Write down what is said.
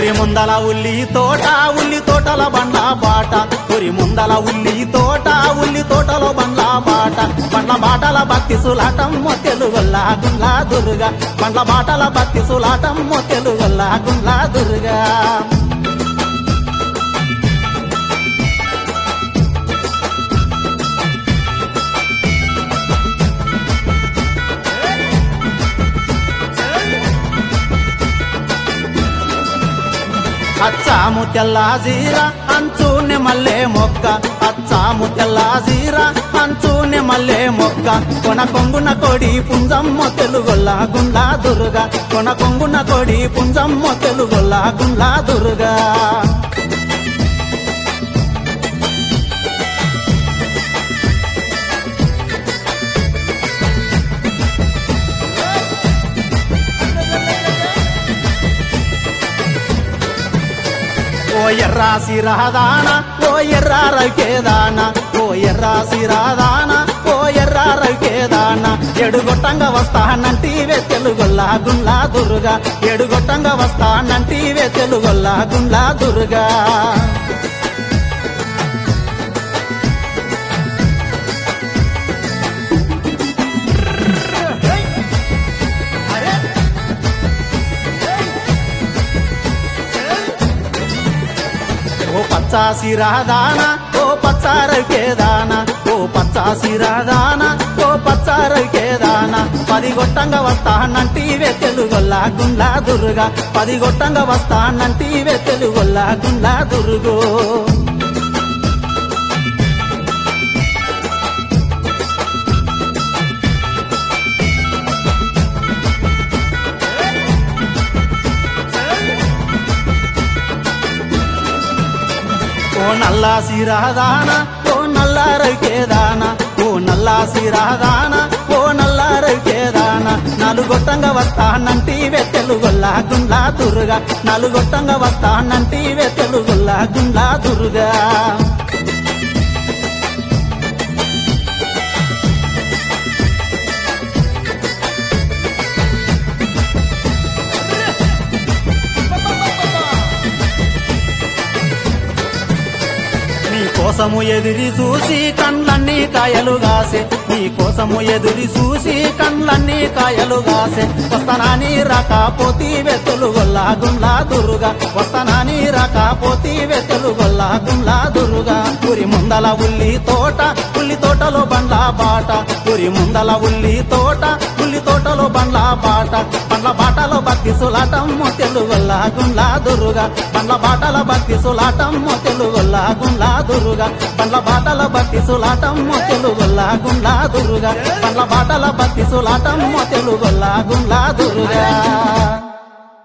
ఊరి ముందల ఉల్లి తోట ఉల్లి తోటల బండ్ల బాట ఊరి ముందల ఉల్లి తోట ఉల్లి తోటలో బండ్ల బాట బండ్ల బాటల భక్తి సులాటం మొత్తెలు గొల్లా గుల్లా దుర్గా బండ్ల బాటల భక్తి సులాటం మొత్తెలు గొల్లా గుల్లా దుర్గా అచ్చాము తెల్ల జీరా అంచూనే మల్లె మొక్క అచ్చాము తెల్ల జీరా అంచూనే మల్లె మొక్క కొన కొంగున కొడి పుంజమ్మ తెలుగొల్ల గుండా దుర్గా కొన కొంగున కొడి పుంజమ్మ తెలుగొల్ల గుండా దుర్గా ఓ ఎర్రాసి రాదాన ఓ ఎర్రా రకేదాన ఓ ఎర్రాసి రాదాన ఓ ఎర్రా రకేదాన ఎడుగొట్టంగా వస్తానంటీవే తెలుగొల్లా గుండ్లా దుర్గా ఎడుగొట్టంగా వస్తానంటీవే తెలుగొల్లా గుండ్లా దుర్గా ఓ పచ్చాసి రాదాన ఓ పచ్చారకేదాన ఓ పచ్చాసి రాదాన ఓ పచ్చారకేదాన పది గొట్టంగా వస్తానంటీవే తెలుగొల్లా గుండ్లా దుర్గా పది గొట్టంగా వస్తానంటీవే తెలుగొల్లా గుండ్లా దుర్గో ఓ నల్లా సిరాదాన ఓ నల్లారకేదాన ఓ నల్లా సిరాదాన ఓ నల్లారకేదాన నలుగొట్టంగా వస్తానంటీవే తెలుగొల్లా గుండ్లా దుర్గా నలుగొట్టంగా వస్తానంటీవే తెలుగొల్లా గుండ్లా దుర్గా నీ కోసము ఎదురి చూసి కండ్లన్నీ కాయలు గాసే నీ కోసము ఎదురి చూసి కండ్లన్నీ కాయలు గాసే వస్తానాని రాకపోతీ వెతులు గొల్లా గుండ్లా దుర్గా వస్తానాని రాకపోతీ వెతులు గొల్లా గుండ్లా దుర్గా పురి ముందల ఉల్లి తోట ఉల్లి తోటలో బండ్ల బాట పురి ముందల ఉల్లి తోట ఉల్లి తోటలో బండ్ల బాట బండ్ల బాటలో భక్తి సులాటం తెలుగొల్లా గుండ్లా దుర్గా బండ్ల బాటల భక్తి సులాటం తెలుగొల్లా గుండ్లా దుర్గా బండ్ల బాటల భక్తి సులాటం తెలుగొల్లా గుండ్లా దుర్గా బండ్ల బాటల భక్తి సులాటం తెలుగొల్లా గుండ్లా దుర్గా